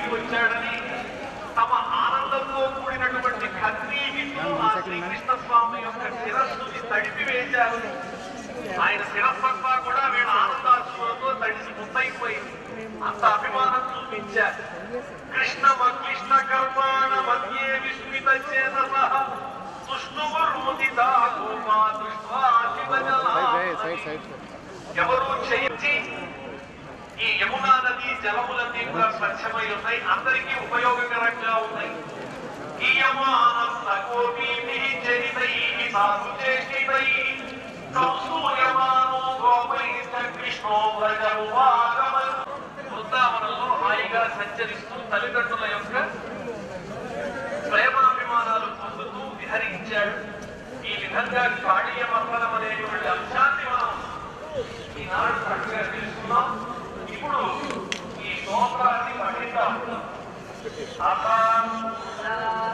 వచ్చాడని తమ ఆనందంతో కూడినటువంటి కన్నీటితో ఆ శ్రీకృష్ణ స్వామి యొక్క శిరస్సుని తడిపి వేశారు ఆయన శిరస్సంతా కూడా వీళ్ళ ఆనందాశ్రులతో తడిసి ముద్దైపోయింది అంత అభిమానం చూపించారు కృష్ణ కృష్ణ కర్మాణ మధ్యే విస్మిత చేతస తుష్ణుర్ముదితా గోపా దృష్ట్వా శివజలా సైడ్ సైడ్ ఎవరు చేయించి ఈ యమునా నది జలములన్నీ కూడా స్వచ్ఛమై ఉన్నాయి అందరికీ ఉపయోగకరంగా ఉన్నాయి గీయమానం సగోపీభిః చరితైః సాధుచేష్టితైః సంసూయమానో గోపైశ్చ కృష్ణో వ్రజముపాగమన్ బృందావనంలో హాయిగా సంచరిస్తూ తల్లిదండ్రుల యొక్క ప్రేమాభిమానాలు పొందుతూ విహరించాడు ఈ విధంగా కాళీయ మర్దనం అనేటువంటి అంశాన్ని మనం ఈనాడు చక్కగా తెలుసుకున్నాం ఇప్పుడు ఈ స్తోత్రాన్ని పఠిద్దాం అథ